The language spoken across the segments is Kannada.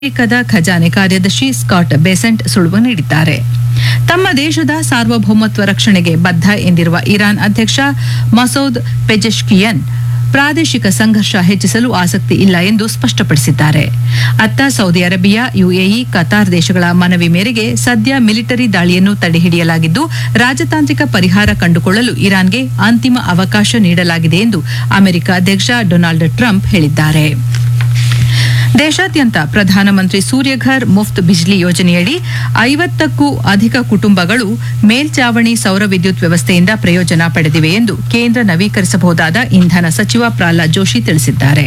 ಅಮೆರಿಕದ ಖಜಾನೆ ಕಾರ್ಯದರ್ಶಿ ಸ್ಕಾಟ್ ಬೆಸೆಂಟ್ ಸುಳುವು ನೀಡಿದ್ದಾರೆ ತಮ್ಮ ದೇಶದ ಸಾರ್ವಭೌಮತ್ವ ರಕ್ಷಣೆಗೆ ಬದ್ಧ ಎಂದಿರುವ ಇರಾನ್ ಅಧ್ಯಕ್ಷ ಮಸೌದ್ ಪೆಜೆಶ್ಕಿಯನ್ ಪ್ರಾದೇಶಿಕ ಸಂಘರ್ಷ ಹೆಚ್ಚಿಸಲು ಆಸಕ್ತಿ ಇಲ್ಲ ಎಂದು ಸ್ಪಷ್ಟಪಡಿಸಿದ್ದಾರೆ ಅತ್ತ ಸೌದಿ ಅರೇಬಿಯಾ ಯುಎಇ ಕತಾರ್ ದೇಶಗಳ ಮನವಿ ಮೇರೆಗೆ ಸದ್ಯ ಮಿಲಿಟರಿ ದಾಳಿಯನ್ನು ತಡೆಹಿಡಿಯಲಾಗಿದ್ದು ರಾಜತಾಂತ್ರಿಕ ಪರಿಹಾರ ಕಂಡುಕೊಳ್ಳಲು ಇರಾನ್ಗೆ ಅಂತಿಮ ಅವಕಾಶ ನೀಡಲಾಗಿದೆ ಎಂದು ಅಮೆರಿಕ ಅಧ್ಯಕ್ಷ ಡೊನಾಲ್ಡ್ ಟ್ರಂಪ್ ಹೇಳಿದ್ದಾರೆ ದೇಶಾದ್ಯಂತ ಪ್ರಧಾನಮಂತ್ರಿ ಸೂರ್ಯಘರ್ ಮುಫ್ತ್ ಬಿಜ್ಲಿ ಯೋಜನೆಯಡಿ ಐವತ್ತಕ್ಕೂ ಅಧಿಕ ಕುಟುಂಬಗಳು ಮೇಲ್ಚಾವಣಿ ಸೌರ ವಿದ್ಯುತ್ ವ್ಯವಸ್ಥೆಯಿಂದ ಪ್ರಯೋಜನ ಪಡೆದಿವೆ ಎಂದು ಕೇಂದ್ರ ನವೀಕರಿಸಬಹುದಾದ ಇಂಧನ ಸಚಿವ ಪ್ರಹ್ಲಾದ್ ಜೋಶಿ ತಿಳಿಸಿದ್ದಾರೆ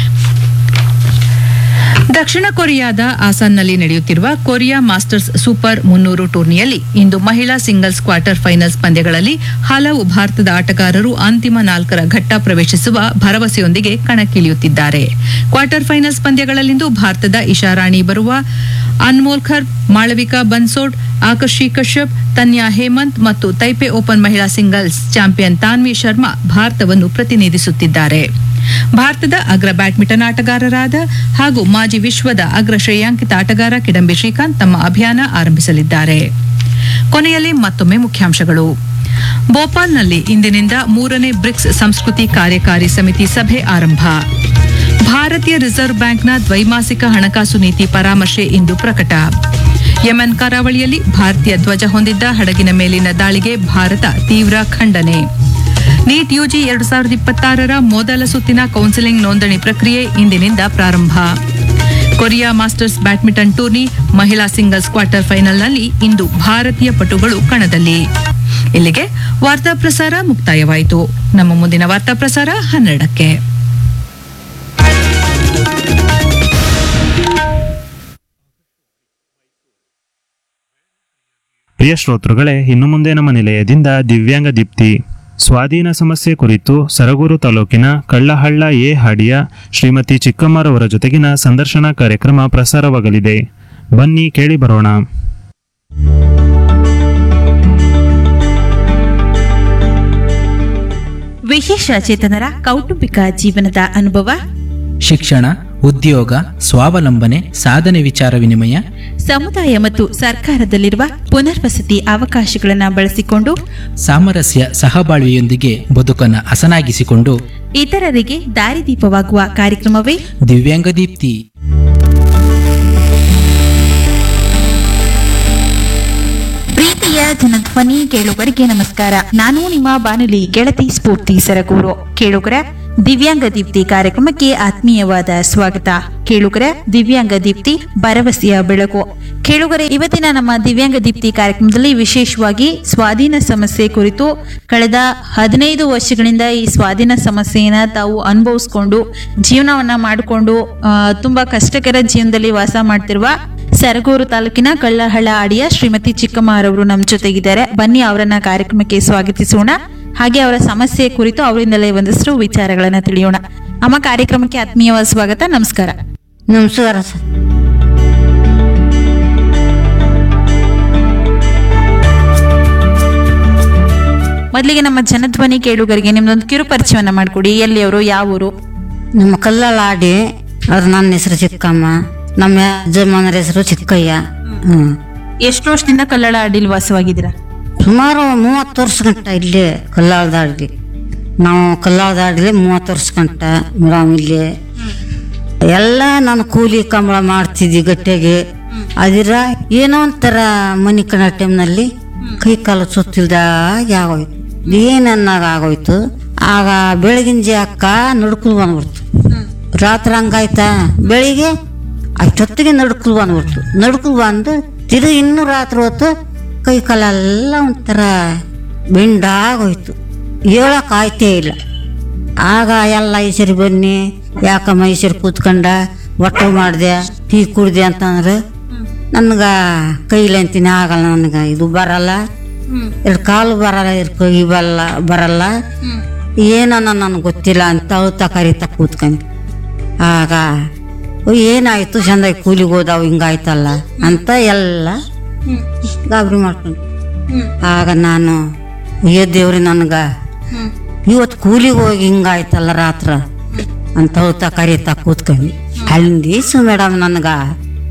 ದಕ್ಷಿಣ ಕೊರಿಯಾದ ಆಸಾನ್ನಲ್ಲಿ ನಡೆಯುತ್ತಿರುವ ಕೊರಿಯಾ ಮಾಸ್ಟರ್ಸ್ ಸೂಪರ್ ಮುನ್ನೂರು ಟೂರ್ನಿಯಲ್ಲಿ ಇಂದು ಮಹಿಳಾ ಸಿಂಗಲ್ಸ್ ಕ್ವಾರ್ಟರ್ ಫೈನಲ್ಸ್ ಪಂದ್ಯಗಳಲ್ಲಿ ಹಲವು ಭಾರತದ ಆಟಗಾರರು ಅಂತಿಮ ನಾಲ್ಕರ ಘಟ್ಟ ಪ್ರವೇಶಿಸುವ ಭರವಸೆಯೊಂದಿಗೆ ಕಣಕ್ಕಿಳಿಯುತ್ತಿದ್ದಾರೆ ಕ್ವಾರ್ಟರ್ ಫೈನಲ್ಸ್ ಪಂದ್ಯಗಳಲ್ಲಿಂದು ಭಾರತದ ಇಶಾರಾಣಿ ಬರುವ ಅನ್ಮೋಲ್ ಖರ್ ಮಾಳವಿಕಾ ಬನ್ಸೋಡ್ ಆಕರ್ಷಿ ಕಶ್ಯಪ್ ತನ್ಯಾ ಹೇಮಂತ್ ಮತ್ತು ತೈಪೆ ಓಪನ್ ಮಹಿಳಾ ಸಿಂಗಲ್ಸ್ ಚಾಂಪಿಯನ್ ತಾನ್ವಿ ಶರ್ಮಾ ಭಾರತವನ್ನು ಪ್ರತಿನಿಧಿಸುತ್ತಿದ್ದಾರೆ ಭಾರತದ ಅಗ್ರ ಬ್ಯಾಡ್ಮಿಂಟನ್ ಆಟಗಾರರಾದ ಹಾಗೂ ಮಾಜಿ ವಿಶ್ವದ ಅಗ್ರ ಶ್ರೇಯಾಂಕಿತ ಆಟಗಾರ ಕಿಡಂಬಿ ಶ್ರೀಕಾಂತ್ ತಮ್ಮ ಅಭಿಯಾನ ಆರಂಭಿಸಲಿದ್ದಾರೆ ಕೊನೆಯಲ್ಲಿ ಮತ್ತೊಮ್ಮೆ ಮುಖ್ಯಾಂಶಗಳು ಭೋಪಾಲ್ನಲ್ಲಿ ಇಂದಿನಿಂದ ಮೂರನೇ ಬ್ರಿಕ್ಸ್ ಸಂಸ್ಕೃತಿ ಕಾರ್ಯಕಾರಿ ಸಮಿತಿ ಸಭೆ ಆರಂಭ ಭಾರತೀಯ ರಿಸರ್ವ್ ಬ್ಯಾಂಕ್ನ ದ್ವೈಮಾಸಿಕ ಹಣಕಾಸು ನೀತಿ ಪರಾಮರ್ಶೆ ಇಂದು ಪ್ರಕಟ ಯೆಮೆನ್ ಕರಾವಳಿಯಲ್ಲಿ ಭಾರತೀಯ ಧ್ವಜ ಹೊಂದಿದ್ದ ಹಡಗಿನ ಮೇಲಿನ ದಾಳಿಗೆ ಭಾರತ ತೀವ್ರ ಖಂಡನೆ ನೀಟ್ ಯುಜಿ ಎರಡು ಸಾವಿರದ ಇಪ್ಪತ್ತಾರರ ಮೊದಲ ಸುತ್ತಿನ ಕೌನ್ಸಿಲಿಂಗ್ ನೋಂದಣಿ ಪ್ರಕ್ರಿಯೆ ಇಂದಿನಿಂದ ಪ್ರಾರಂಭ ಕೊರಿಯಾ ಮಾಸ್ಟರ್ಸ್ ಬ್ಯಾಡ್ಮಿಂಟನ್ ಟೂರ್ನಿ ಮಹಿಳಾ ಸಿಂಗಲ್ಸ್ ಕ್ವಾರ್ಟರ್ ಫೈನಲ್ನಲ್ಲಿ ಇಂದು ಭಾರತೀಯ ಪಟುಗಳು ಕಣದಲ್ಲಿ ಇಲ್ಲಿಗೆ ವಾರ್ತಾ ಪ್ರಸಾರ ಮುಕ್ತಾಯವಾಯಿತು ನಮ್ಮ ಮುಂದಿನ ವಾರ್ತಾ ಪ್ರಸಾರ ಹನ್ನೆರಡಕ್ಕೆ ಪ್ರಿಯ ಶ್ರೋತೃಗಳೇ ಇನ್ನು ಮುಂದೆ ನಮ್ಮ ನಿಲಯದಿಂದ ದಿವ್ಯಾಂಗ ದೀಪ್ತಿ ಸ್ವಾಧೀನ ಸಮಸ್ಯೆ ಕುರಿತು ಸರಗೂರು ತಾಲೂಕಿನ ಕಳ್ಳಹಳ್ಳ ಎ ಹಾಡಿಯ ಶ್ರೀಮತಿ ಚಿಕ್ಕಮ್ಮರವರ ಜೊತೆಗಿನ ಸಂದರ್ಶನ ಕಾರ್ಯಕ್ರಮ ಪ್ರಸಾರವಾಗಲಿದೆ ಬನ್ನಿ ಕೇಳಿ ಬರೋಣ ವಿಶೇಷ ಚೇತನರ ಕೌಟುಂಬಿಕ ಜೀವನದ ಅನುಭವ ಶಿಕ್ಷಣ ಉದ್ಯೋಗ ಸ್ವಾವಲಂಬನೆ ಸಾಧನೆ ವಿಚಾರ ವಿನಿಮಯ ಸಮುದಾಯ ಮತ್ತು ಸರ್ಕಾರದಲ್ಲಿರುವ ಪುನರ್ವಸತಿ ಅವಕಾಶಗಳನ್ನು ಬಳಸಿಕೊಂಡು ಸಾಮರಸ್ಯ ಸಹಬಾಳ್ವೆಯೊಂದಿಗೆ ಬದುಕನ್ನು ಹಸನಾಗಿಸಿಕೊಂಡು ಇತರರಿಗೆ ದಾರಿದೀಪವಾಗುವ ಕಾರ್ಯಕ್ರಮವೇ ದಿವ್ಯಾಂಗ ದೀಪ್ತಿ ಪ್ರೀತಿಯ ಜನಧ್ವನಿ ಕೇಳುಗರಿಗೆ ನಮಸ್ಕಾರ ನಾನು ನಿಮ್ಮ ಬಾನುಲಿ ಗೆಳತಿ ಸ್ಫೂರ್ತಿ ಸರಗೂರು ಕೇಳುಗರ ದಿವ್ಯಾಂಗ ದೀಪ್ತಿ ಕಾರ್ಯಕ್ರಮಕ್ಕೆ ಆತ್ಮೀಯವಾದ ಸ್ವಾಗತ ಕೇಳುಗರ ದಿವ್ಯಾಂಗ ದೀಪ್ತಿ ಭರವಸೆಯ ಬೆಳಕು ಕೇಳುಗರೆ ಇವತ್ತಿನ ನಮ್ಮ ದಿವ್ಯಾಂಗ ದೀಪ್ತಿ ಕಾರ್ಯಕ್ರಮದಲ್ಲಿ ವಿಶೇಷವಾಗಿ ಸ್ವಾಧೀನ ಸಮಸ್ಯೆ ಕುರಿತು ಕಳೆದ ಹದಿನೈದು ವರ್ಷಗಳಿಂದ ಈ ಸ್ವಾಧೀನ ಸಮಸ್ಯೆಯನ್ನ ತಾವು ಅನುಭವಿಸ್ಕೊಂಡು ಜೀವನವನ್ನ ಮಾಡಿಕೊಂಡು ಆ, ತುಂಬಾ ಕಷ್ಟಕರ ಜೀವನದಲ್ಲಿ ವಾಸ ಮಾಡ್ತಿರುವ ಸರಗೂರು ತಾಲೂಕಿನ ಕಳ್ಳಹಳ್ಳ ಅಡಿಯ ಶ್ರೀಮತಿ ಚಿಕ್ಕಮ್ಮರವರು ನಮ್ಮ ಜೊತೆಗಿದ್ದಾರೆ ಬನ್ನಿ ಅವರನ್ನ ಕಾರ್ಯಕ್ರಮಕ್ಕೆ ಸ್ವಾಗತಿಸೋಣ ಹಾಗೆ ಅವರ ಸಮಸ್ಯೆ ಕುರಿತು ಅವರಿಂದಲೇ ಒಂದಷ್ಟು ವಿಚಾರಗಳನ್ನ ತಿಳಿಯೋಣ ಅಮ್ಮ ಕಾರ್ಯಕ್ರಮಕ್ಕೆ ಆತ್ಮೀಯವಾದ ಸ್ವಾಗತ ನಮಸ್ಕಾರ ನಮಸ್ಕಾರ ಸರ್ ಮೊದಲಿಗೆ ನಮ್ಮ ಜನಧ್ವನಿ ಕೇಳುಗರಿಗೆ ನಿಮ್ದೊಂದು ಕಿರು ಪರಿಚಯವನ್ನ ಮಾಡಿಕೊಡಿ ಎಲ್ಲಿಯವರು ಯಾವ ಊರು ನಮ್ಮ ಕಲ್ಲಲ್ಲ ಆಡಿ ಅವ್ರು ನನ್ನ ಹೆಸರು ಚಿಕ್ಕಮ್ಮ ನಮ್ಮ ಯಜಮಾನರ ಹೆಸರು ಚಿಕ್ಕಯ್ಯ ಹ್ಮ್ ಎಷ್ಟು ವರ್ಷದಿಂದ ಕಲ್ಲಳ ಅಡಿಲ್ ವಾಸವಾಗಿದ್ದೀರಾ ಸುಮಾರು ಮೂವತ್ತು ವರ್ಷ ಗಂಟ ಇಲ್ಲಿ ಕಲ್ಲಾಳದಾಡ್ಲಿ ನಾವು ಕಲ್ಲಾಳದಾಡ್ಲಿ ಮೂವತ್ತು ವರ್ಷ ಗಂಟ ಮೇಡಮ್ ಇಲ್ಲಿ ಎಲ್ಲ ನಾನು ಕೂಲಿ ಕಂಬಳ ಮಾಡ್ತಿದ್ವಿ ಗಟ್ಟೆಗೆ ಅದಿರ ಏನೋ ಒಂಥರ ಮನಿ ಕಣ ಟೈಮ್ನಲ್ಲಿ ಕೈ ಕಾಲು ಸುತ್ತಿಲ್ದಾಗ ಆಗೋಯ್ತು ಏನನ್ನಾಗ ಆಗೋಯ್ತು ಆಗ ಬೆಳಗಿನ ಜಾಕ ನಡ್ಕೊಂಡು ಬಂದ್ಬಿಡ್ತು ರಾತ್ರಿ ಹಂಗಾಯ್ತಾ ಬೆಳಿಗ್ಗೆ ಅಷ್ಟೊತ್ತಿಗೆ ನಡ್ಕೊಂಡು ಬಂದ್ಬಿಡ್ತು ನಡ್ಕೊಂಡು ಬಂದು ತಿರುಗಿ ಇನ್ನೂ ರಾತ್ರಿ ಹೊತ್ತು ಕೈ ಕಾಲೆಲ್ಲ ಒಂಥರ ಬೆಂಡಾಗೋಯ್ತು ಹೇಳಕ್ ಆಯ್ತೇ ಇಲ್ಲ ಆಗ ಎಲ್ಲ ಈಸರಿ ಬನ್ನಿ ಯಾಕಮ್ಮ ಈಸರಿ ಕೂತ್ಕೊಂಡ ಒಟ್ಟು ಮಾಡಿದೆ ಟೀ ಕುಡ್ದೆ ಅಂತಂದ್ರೆ ನನ್ಗೆ ಕೈಲಿ ಅಂತೀನಿ ಆಗಲ್ಲ ನನಗೆ ಇದು ಬರಲ್ಲ ಎರಡು ಕಾಲು ಬರಲ್ಲ ಎರಡು ಕೈ ಬರಲ್ಲ ಬರಲ್ಲ ಏನನ್ನ ನನಗೆ ಗೊತ್ತಿಲ್ಲ ಅಂತ ಅಳ್ತಾ ಕರಿತಾ ಕೂತ್ಕೊಂಡು ಆಗ ಓ, ಏನಾಯ್ತು ಚಂದಾಗಿ ಕೂಲಿಗೆ ಹೋದಾವು ಹಿಂಗಾಯ್ತಲ್ಲ ಅಂತ ಎಲ್ಲ ಗಾಬರಿ ಮಾಡ್ಕೊಂಡು ಆಗ ನಾನು ಅಯ್ಯೋ ದೇವ್ರಿ ನನಗೆ ಇವತ್ತು ಕೂಲಿಗೆ ಹೋಗಿ ಹಿಂಗಾಯ್ತಲ್ಲ ರಾತ್ರ ಅಂತ ಹೋಗ್ತಾ ಕರೀತಾ ಕೂತ್ಕೊಂಡು ಅಲ್ಲಿ ಮೇಡಮ್ ನನಗೆ